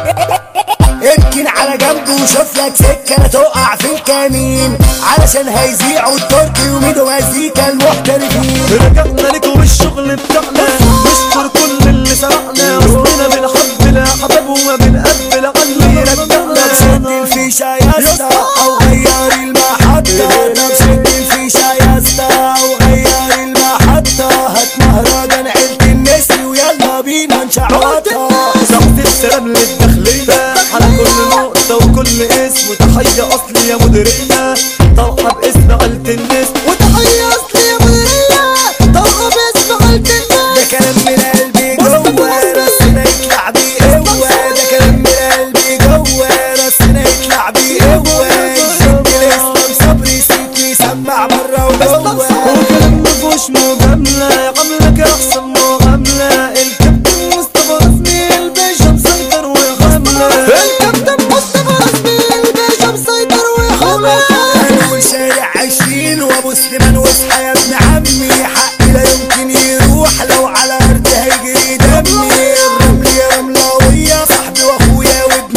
اركن على جنب وشوف لك سكه لا تقع في الكمين علشان هيذيعوا التركي وميدو مزيكا المحترفين رجعنا لكم الشغل بتاعنا نشكر كل اللي سرقنا وصلنا بنحب الاحباب وما بنقبل علي رجعنا سد الفيشة يا اسطى او غير المحطة طب سد الفيشة يا اسطى او غير المحطة هات مهرجان عيلة النسر ويلا بينا نشعوطها صوت السلام للداخلية على كل نقطة وكل اسم وتحية أصلي يا مديرية طلعة باسم عيلة الناس وتحية أصلي يا مديرية طلعة باسم عيلة الناس ده كلام من قلبي جوه راسنا يطلع بقوة ده كلام من قلبي جوه راسنا يطلع بقوة الشد الاسلام صبري سيتي سمع بره وجوه وكلام مفهوش مجاملة يا عاملك أحسن معاملة الكابتن مصطفى رسمي الباشا مسيطر وغاملة الكابتن مصطفى رسمي الباشا مسيطر ويحمل هنقول شارع عشرين وابو سليمان واصحى يا ابن عمي حقي لا يمكن يروح لو على ارض هيجري دمي الرمل يا رملاوية صاحبي واخويا وابن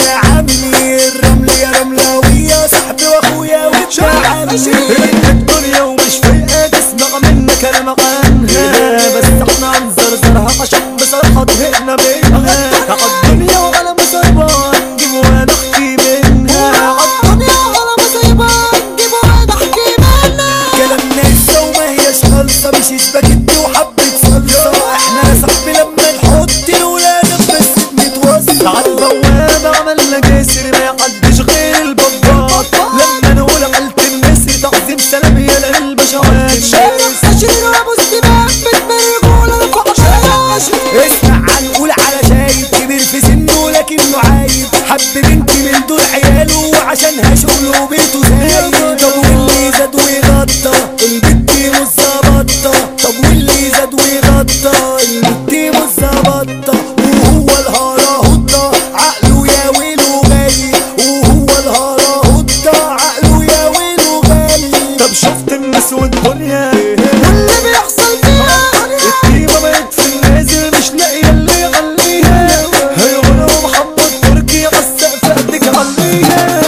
عمي الرمل يا رملاوية صاحبي واخويا وابن عمي هي الدنيا ومش فايقة تسمع منا كلام عنها بس احنا هنزرزرها عشان بصراحة زهقنا منها عالدنيا وعلى مصيبة نجيب ونحكي منها الدنيا على مصيبة نجيب ونحكي منها كلامنا لسه وما هياش خالصة مش سباكيتي وحبة صلصة احنا يا صاحبي لما نحط الولاد بس بنتوصل عالبوابة عملنا جسر ما يعديش غير البابات لما نقول عيلة النسر تعظيم سلام يا للبشوات عشرين وابو سليمان بتمرجوا لرفع شاشة اسمع هنقول على شايب كبير في سنه لكنه عايب حب بنت من دول عياله وعشانها شغله وبيته زايد طب واللي زاد ويغطى البت مش ظابطة طب واللي زاد ويغطى البت مش ظابطة وهو الهراهطة عقله يا ويله غالي وهو الهراهطة عقله يا ويله غالي طب شفت الناس والدنيا واللي بيحصل فيها التيمة بقت في النازل مش لاقية اللي يغنيها هيغنوا محمد تركي عالسقف قدك عليها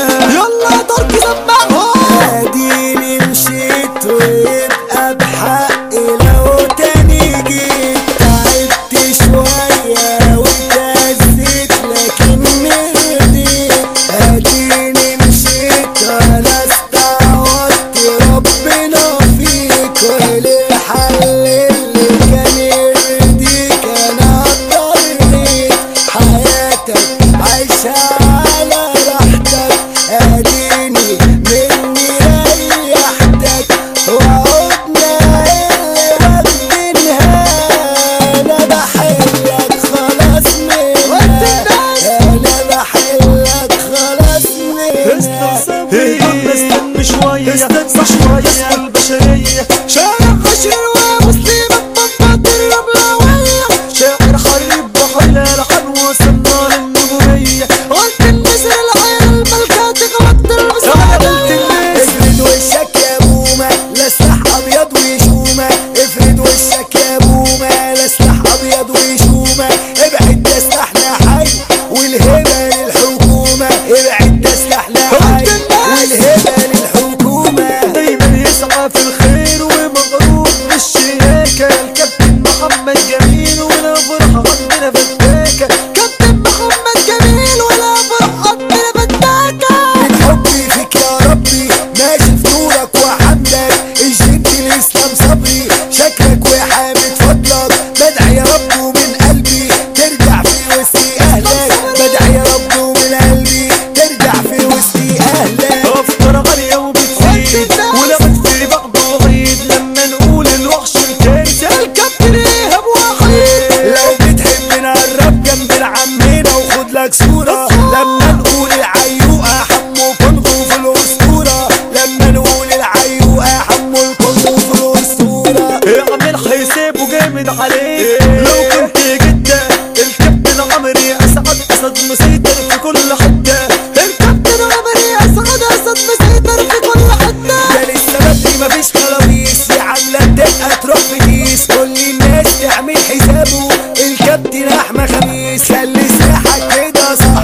يلا يا تركي سمعهم اديني مشيت ويبقى بحقي لو تاني جيت تعبت شوية واتهزيت لكن هديت اديني مشيت ولا استعوضت ربنا فيك والحل اللي كان يرضيك انا اضطريت حياتك عايشة على راحتك اديني مني ريحتك وعدنا اللي واخدينها انا بحلك خلاص منها انا بحلك خلاص منها استنى استنى شوية استنى شوية البشرية شارع عشرين وابو سليمان منطقة الرملاوية شاعر حريب بحيلة لحن وصلنا للنجومية قلت النسر العيال الملكات غلطت المساعدة افرد وشك يا بومة لا سلاح ابيض وشومة افرد وشك يا بومة لا سلاح ابيض وشومة ابعد ده سلاحنا حي والهبة للحكومة ابعد ده سلاحنا حي والهبة للحكومة دايما يسعى في الخير ومغروب بالشياكة الكابتن محمد جميل ولا فرحة عندنا فتاكة كابتن محمد جميل ولا فرحة عندنا فتاكة من حبي فيك يا ربي ماشي في نورك وحمدك الجد الاسلام صبري شكلك وحامد فضلك بدعي يا رب ومن قلبي ترجع في وسط اهلك بدعي يا رب ومن قلبي ترجع في وسط اهلك افكار غالية وبتزيد ولغت في بعض وعيد لما نقول الوحش الكارثة الكابتن ايهاب وحيد لو بتحب نقرب جنب عمنا وخد لك صورة لما نقول العيوقة حمو كنغو في الأسطورة لما نقول العيوقة حمو الكنغو في الأسطورة اعمل حسابه جامد عليك لو كنت جدة الكابتن عمري اسعد اسد مسيطر في كل حتة الكابتن عمري اسعد اسد مسيطر في كل حتة ده لسه بدري مفيش خلاويص يا عاملة الدقة تروح في كيس كل الناس تعمل حسابه الكابتن أحمد خميس خلي سلاحك كده صح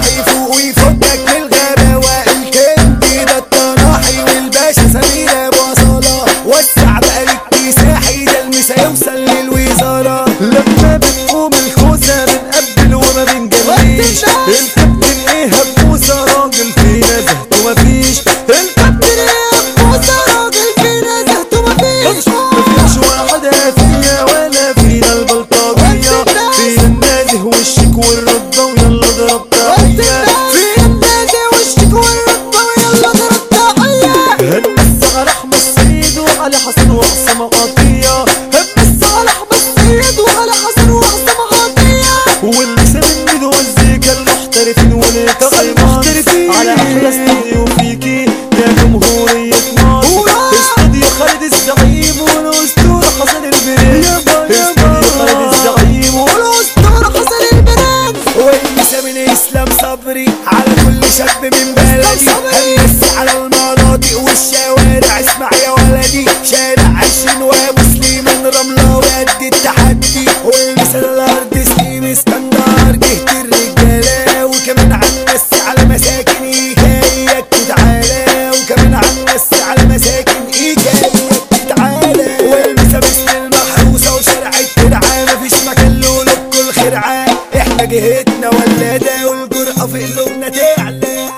والرده ويلا ضرب تحيه في النادي وشك والركبة ويلا ضرب تحية هنمس على احمد سيد وعلي حسن وعصام عطيه بس على احمد سيد وعلى حسن وعصام عطية واللسان الندى والزيكا المحترفين والتقييمات على احلى استوديو فيكي يا جمهورية مصر ورا. استوديو خالد الزعيم والاسطورة حسن البريد استوديو خالد الزعيم والاسطورة حسن البنات والمسا من اسلام صبري على كل شاب من بلدي صبري. همس على المناطق والشوارع اسمع يا ولدي شارع عشرين ومسلما رملة وقد التحدي والمسا الارض سليم اسكندر جهة الرجالة وكمان عمس على مساكن ايجايك تعالى وكمان عمس على مساكن ايجايك تعالى والمسا باسم المحروسة وشارع الترعة مفيش مكان له لكل خرعة احنا جهتنا ولادة والجرأة في قلوبنا تعلى